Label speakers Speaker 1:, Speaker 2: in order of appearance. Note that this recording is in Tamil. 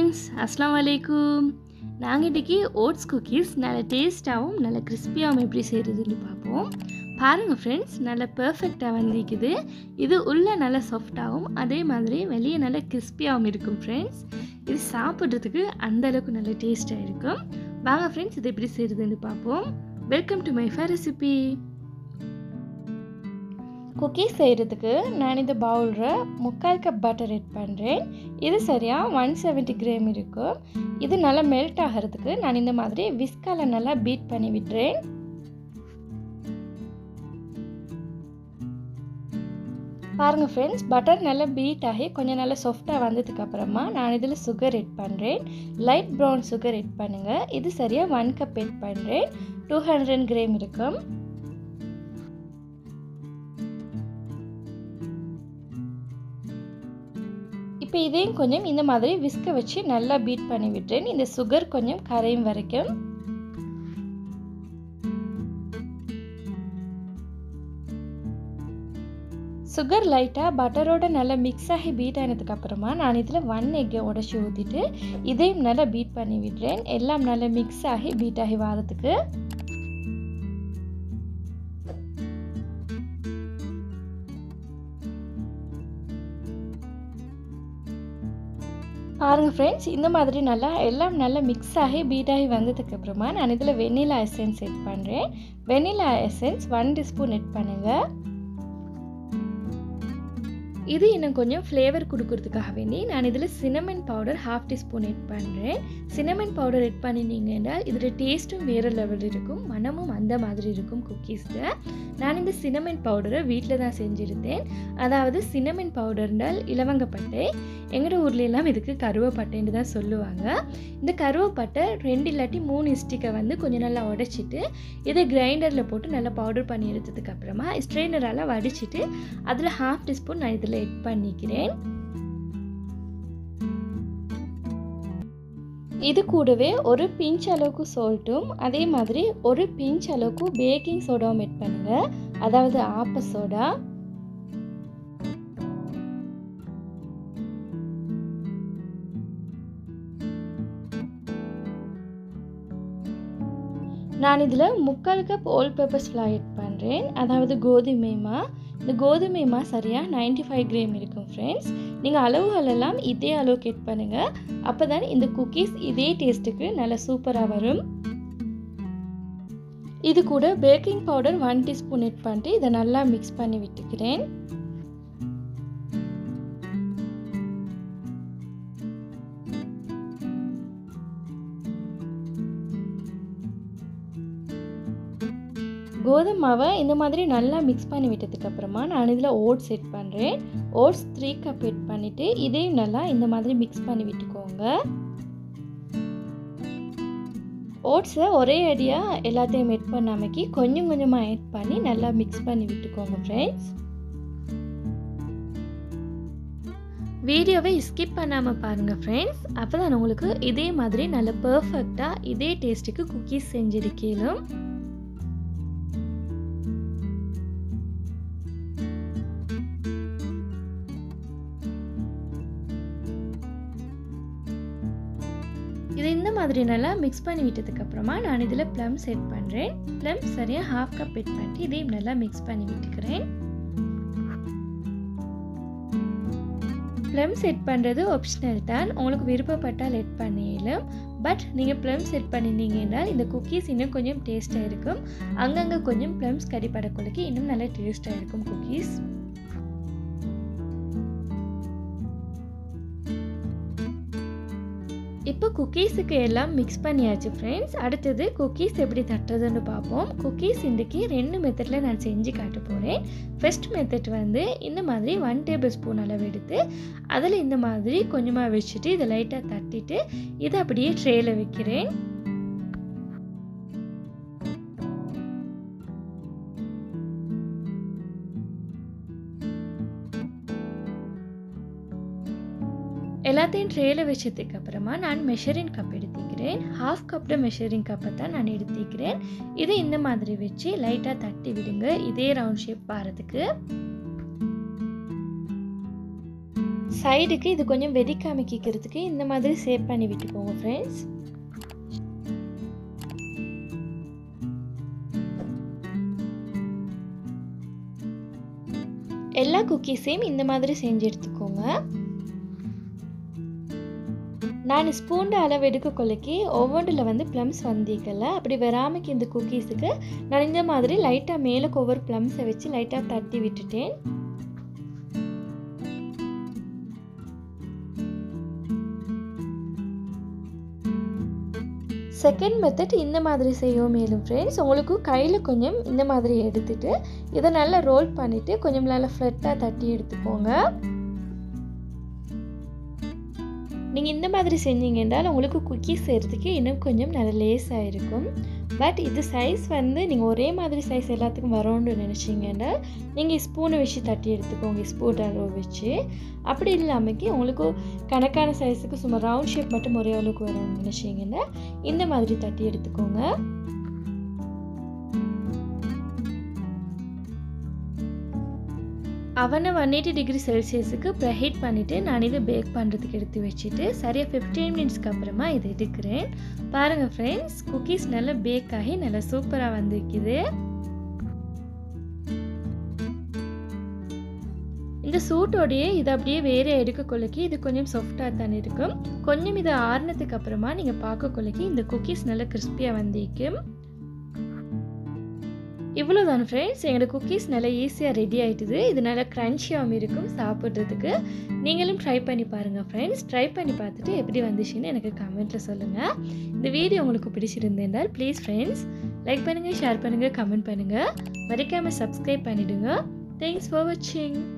Speaker 1: ஃப்ரெண்ட்ஸ் அஸ்லாம் வலைக்கும் நாங்கள் இன்றைக்கி ஓட்ஸ் குக்கீஸ் நல்ல டேஸ்ட்டாகவும் நல்ல கிறிஸ்பியாகவும் எப்படி செய்கிறதுன்னு பார்ப்போம் பாருங்கள் ஃப்ரெண்ட்ஸ் நல்ல பெர்ஃபெக்டாக வந்திருக்குது இது உள்ளே நல்ல சாஃப்டாகவும் அதே மாதிரி வெளியே நல்ல கிறிஸ்பியாகவும் இருக்கும் ஃப்ரெண்ட்ஸ் இது சாப்பிட்றதுக்கு அந்த அளவுக்கு நல்ல டேஸ்ட்டாக இருக்கும் வாங்க ஃப்ரெண்ட்ஸ் இது எப்படி செய்கிறதுன்னு பார்ப்போம் welcome to my fair recipe cookies செய்கிறதுக்கு நான் இந்த பவுலில் முக்கால் கப் பட்டர் எட் பண்ணுறேன் இது சரியாக ஒன் செவன்ட்டி கிராம் இருக்கும் இது நல்லா மெல்ட் ஆகிறதுக்கு நான் இந்த மாதிரி விஸ்கால நல்லா பீட் பண்ணி விடுறேன் பாருங்கள் ஃப்ரெண்ட்ஸ் பட்டர் நல்லா பீட் ஆகி கொஞ்சம் நல்லா சாஃப்டாக வந்ததுக்கு அப்புறமா நான் இதில் சுகர் எட் பண்ணுறேன் லைட் ப்ரௌன் சுகர் எட் பண்ணுங்கள் இது சரியாக ஒன் கப் எட் பண்ணுறேன் டூ ஹண்ட்ரட் கிராம் இருக்கும் இப்போ இதையும் கொஞ்சம் இந்த மாதிரி விஸ்க வச்சு நல்லா பீட் பண்ணி விட்டுறேன் இந்த சுகர் கொஞ்சம் கரையும் வரைக்கும் சுகர் லைட்டாக பட்டரோட நல்லா மிக்ஸ் ஆகி பீட் ஆனதுக்கு அப்புறமா நான் இதில் ஒன் எக்கை உடச்சி ஊற்றிட்டு இதையும் நல்லா பீட் பண்ணி விடுறேன் எல்லாம் நல்லா மிக்ஸ் ஆகி பீட் ஆகி வரதுக்கு பாருங்கள் ஃப்ரெண்ட்ஸ் இந்த மாதிரி நல்லா எல்லாம் நல்லா மிக்ஸ் ஆகி பீட் ஆகி வந்ததுக்கப்புறமா நான் இதில் வெண்ணிலா எசன்ஸ் எட் பண்ணுறேன் vanilla essence one teaspoon add பண்ணுங்கள் இது இன்னும் கொஞ்சம் ஃப்ளேவர் கொடுக்கறதுக்காக வேண்டி நான் இதில் cinnamon powder half teaspoon add பண்ணுறேன் சினமன் பவுடர் எட் பண்ணினீங்கன்னா இதில் டேஸ்ட்டும் வேறு லெவல் இருக்கும் மனமும் அந்த மாதிரி இருக்கும் குக்கீஸில் நான் இந்த சினமன் பவுடரை வீட்டில் தான் செஞ்சுருந்தேன் அதாவது சினமன் பவுடர்னால் இலவங்கப்பட்டை எங்களோட ஊர்லெல்லாம் இதுக்கு கருவப்பட்டைன்னு தான் சொல்லுவாங்க இந்த கருவப்பட்டை ரெண்டு இல்லாட்டி மூணு ஸ்டிக்கை வந்து கொஞ்சம் நல்லா உடைச்சிட்டு இதை கிரைண்டரில் போட்டு நல்லா பவுடர் பண்ணி எடுத்ததுக்கு அப்புறமா ஸ்ட்ரெயினரால் வடிச்சிட்டு அதில் ஹாஃப் டீஸ்பூன் நான் இதில் எட் பண்ணிக்கிறேன் இது கூடவே ஒரு பிஞ்ச் அளவுக்கு சோல்ட்டும் அதே மாதிரி ஒரு பிஞ்ச் அளவுக்கு பேக்கிங் சோடாவும் எட் பண்ணுங்கள் அதாவது ஆப்ப சோடா நான் இதில் முக்கால் கப் ஓல் பேப்பர்ஸ் ஃப்ளா எட் பண்ணுறேன் அதாவது கோதுமைமா இந்த கோதுமைமா சரியாக நைன்டி ஃபைவ் கிராம் இருக்கும் ஃப்ரெண்ட்ஸ் நீங்கள் அளவுகள் எல்லாம் இதே அளவுக்கு எட் பண்ணுங்கள் அப்போ தான் இந்த குக்கீஸ் இதே டேஸ்ட்டுக்கு நல்லா சூப்பராக வரும் இது கூட baking powder one teaspoon add பண்ணிட்டு இதை நல்லா மிக்ஸ் பண்ணி விட்டுக்கிறேன் கோதுமை மாவை இந்த மாதிரி நல்லா மிக்ஸ் பண்ணி விட்டதுக்கு அப்புறமா நான் இதில் ஓட்ஸ் எட் பண்ணுறேன் ஓட்ஸ் த்ரீ கப் எட் பண்ணிவிட்டு இதையும் நல்லா இந்த மாதிரி மிக்ஸ் பண்ணி விட்டுக்கோங்க ஓட்ஸை ஒரே அடியாக எல்லாத்தையும் எட் பண்ணாமக்கி கொஞ்சம் கொஞ்சமாக எட் பண்ணி நல்லா மிக்ஸ் பண்ணி விட்டுக்கோங்க ஃப்ரெண்ட்ஸ் வீடியோவை ஸ்கிப் பண்ணாமல் பாருங்கள் ஃப்ரெண்ட்ஸ் அப்போ தான் உங்களுக்கு இதே மாதிரி நல்ல பர்ஃபெக்டாக இதே டேஸ்ட்டுக்கு குக்கீஸ் செஞ்சிருக்கீலும் இது இந்த மாதிரி நல்லா மிக்ஸ் பண்ணி விட்டதுக்கப்புறமா நான் இதில் ப்ளம் செட் பண்ணுறேன் ப்ளம் சரியாக ஹாஃப் கப் எட் பண்ணிட்டு இதையும் நல்லா மிக்ஸ் பண்ணி விட்டுக்கிறேன் ப்ளம் செட் பண்ணுறது ஆப்ஷனல் தான் உங்களுக்கு விருப்பப்பட்டால் எட் பண்ணிடலாம் பட் நீங்கள் ப்ளம் செட் பண்ணினீங்கன்னா இந்த குக்கீஸ் இன்னும் கொஞ்சம் டேஸ்ட்டாக இருக்கும் அங்கங்கே கொஞ்சம் ப்ளம்ஸ் கடிப்படக்குள்ளக்கு இன்னும் நல்லா டேஸ்ட்டாக இருக்கும் குக்கீஸ் இப்போ குக்கீஸுக்கு எல்லாம் மிக்ஸ் பண்ணியாச்சு ஃப்ரெண்ட்ஸ் அடுத்தது குக்கீஸ் எப்படி தட்டுறதுன்னு பார்ப்போம் குக்கீஸ் இன்றைக்கி ரெண்டு மெத்தடில் நான் செஞ்சு காட்ட போகிறேன் ஃபஸ்ட் மெத்தட் வந்து இந்த மாதிரி ஒன் டேபிள் ஸ்பூன் அளவு எடுத்து அதில் இந்த மாதிரி கொஞ்சமாக வச்சுட்டு இதை லைட்டாக தட்டிட்டு இதை அப்படியே ட்ரேயில் வைக்கிறேன் எல்லாத்தையும் ட்ரேயில் வச்சதுக்கு அப்புறமா நான் மெஷரிங் கப் எடுத்துக்கிறேன் ஹாஃப் கப்பில் மெஷரிங் கப்பை தான் நான் எடுத்துக்கிறேன் இதை இந்த மாதிரி வச்சு லைட்டாக தட்டி விடுங்க இதே ரவுண்ட் ஷேப் வரதுக்கு சைடுக்கு இது கொஞ்சம் வெடிக்காம கேட்கறதுக்கு இந்த மாதிரி சேவ் பண்ணி விட்டுக்கோங்க ஃப்ரெண்ட்ஸ் எல்லா குக்கீஸையும் இந்த மாதிரி செஞ்சு எடுத்துக்கோங்க நான் ஸ்பூன் அளவு எடுக்க கொலைக்கு ஒவ்வொன்றில் வந்து ப்ளம்ஸ் வந்திக்கல அப்படி வராமக்கு இந்த குக்கீஸுக்கு நான் இந்த மாதிரி லைட்டாக மேலே ஒவ்வொரு ப்ளம்ஸை வச்சு லைட்டாக தட்டி விட்டுட்டேன் செகண்ட் மெத்தட் இந்த மாதிரி செய்யும் மேலும் ஃப்ரெண்ட்ஸ் உங்களுக்கு கையில் கொஞ்சம் இந்த மாதிரி எடுத்துட்டு இதை நல்லா ரோல் பண்ணிவிட்டு கொஞ்சம் நல்லா ஃப்ளட்டாக தட்டி எடுத்துக்கோங்க நீங்கள் இந்த மாதிரி செஞ்சீங்க என்றால் உங்களுக்கு குக்கீஸ் செய்கிறதுக்கு இன்னும் கொஞ்சம் நல்ல லேஸாக இருக்கும் பட் இது சைஸ் வந்து நீங்கள் ஒரே மாதிரி சைஸ் எல்லாத்துக்கும் வரோன்னு நினச்சிங்கன்னா நீங்கள் ஸ்பூனை வச்சு தட்டி எடுத்துக்கோங்க ஸ்பூன் அளவு வச்சு அப்படி இல்லாமக்கி உங்களுக்கு கணக்கான சைஸுக்கு சும்மா ரவுண்ட் ஷேப் மட்டும் ஒரே அளவுக்கு வரும்னு நினச்சிங்கன்னா இந்த மாதிரி தட்டி எடுத்துக்கோங்க அவனை ஒன் எயிட்டி டிகிரி செல்சியஸுக்கு ப்ரெஹீட் பண்ணிவிட்டு நான் இதை பேக் பண்ணுறதுக்கு எடுத்து வச்சுட்டு சரியாக ஃபிஃப்டீன் மினிட்ஸ்க்கு அப்புறமா இதை எடுக்கிறேன் பாருங்கள் ஃப்ரெண்ட்ஸ் குக்கீஸ் நல்லா பேக் ஆகி நல்லா சூப்பராக வந்திருக்குது இந்த சூட்டோடையே இதை அப்படியே வேறு எடுக்க கொள்ளைக்கு இது கொஞ்சம் சாஃப்டாக தானே இருக்கும் கொஞ்சம் இதை ஆறுனதுக்கு அப்புறமா நீங்கள் பார்க்க கொள்ளைக்கு இந்த குக்கீஸ் நல்லா கிறிஸ்பியாக வந்திருக்கும் இவ்வளோ தான் ஃப்ரெண்ட்ஸ் எங்களோட குக்கீஸ் நல்லா ஈஸியாக ரெடி ஆகிட்டுது இது நல்லா க்ரன்ச்சியாகவும் இருக்கும் சாப்பிட்றதுக்கு நீங்களும் ட்ரை பண்ணி பாருங்கள் ஃப்ரெண்ட்ஸ் ட்ரை பண்ணி பார்த்துட்டு எப்படி வந்துச்சுன்னு எனக்கு கமெண்ட்டில் சொல்லுங்கள் இந்த வீடியோ உங்களுக்கு பிடிச்சிருந்தேன்டால் ப்ளீஸ் ஃப்ரெண்ட்ஸ் லைக் பண்ணுங்கள் ஷேர் பண்ணுங்கள் கமெண்ட் பண்ணுங்கள் மறக்காமல் சப்ஸ்கிரைப் பண்ணிவிடுங்க தேங்க்ஸ் ஃபார் வாட்சிங்